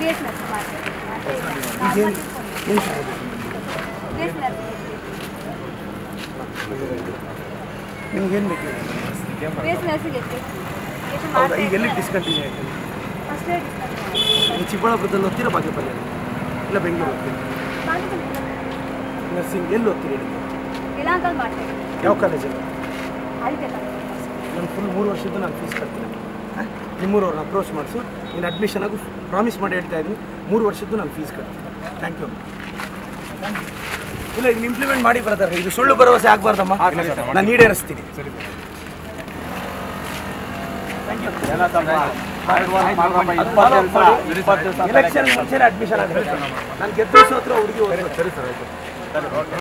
B S nurse ಮಾಡ್ತೀನಿ ಈಗೇನು ಏನು ಬಿ ಎಸ್ ನರ್ಸ್ ನಿಮ್ಗೇನು ಬೇಕು ಬಿ ಎಸ್ ನರ್ಸಿಗೆ ಹೌದಾ ಈಗ ಎಲ್ಲಿ ಡಿಸ್ಕಂಟಿನ್ಯೂ ಆಯಿತು ಫಸ್ಟೇ ಡಿಸ್ಕಸ್ ನೀವು ಚಿಕ್ಕಬಳ್ಳಾಪುರದಲ್ಲಿ ಓದ್ತೀರಾ ಬಾಗೇಪಲ್ಲಿ ಇಲ್ಲ ಬೆಂಗಳೂರು ಓದ್ತೀರಾ ನರ್ಸಿಂಗ್ ಎಲ್ಲಿ ಓದ್ತೀರಿ ನೀವು ಇಲಾಂಕಲ್ ಮಾಡ್ತೀನಿ ಯಾವ ಕಾಲೇಜಲ್ಲಿ ಅದಕ್ಕೆ ನಾನು ಫುಲ್ ಮೂರು ವರ್ಷದ್ದು ನಾನು ಫೀಸ್ ಕಟ್ತೀನಿ ಹಾಂ ನಿಮ್ಮೂರವ್ರನ್ನ ಅಪ್ರೋಚ್ ಮಾಡಿಸು ನೀನು ಅಡ್ಮಿಷನ್ ಆಗು ಪ್ರಾಮಿಸ್ ಮಾಡಿ ಹೇಳ್ತಾ ಇದ್ದೀನಿ ಮೂರು ವರ್ಷದ್ದು ನಾನು ಫೀಸ್ ಕಟ್ತೀನಿ ಥ್ಯಾಂಕ್ ಯು ಇಲ್ಲ ಇದನ್ನ ಇಂಪ್ಲಿಮೆಂಟ್ ಮಾಡಿ ಬರ್ತಾರೆ ಇದು ಸುಳ್ಳು ಭರವಸೆ ಆಗಬಾರ್ದಮ್ಮ ನಾನು ಈಡೇರಿಸ್ತೀನಿ ಎಲೆಕ್ಷನ್ ಮುಂಚೆನೇ ಅಡ್ಮಿಷನ್ ಆಗಬೇಕು ನಾನು ಗೆದ್ದು ಸೋತ್ರ ಹುಡುಗಿ ಸರಿ ಸರ್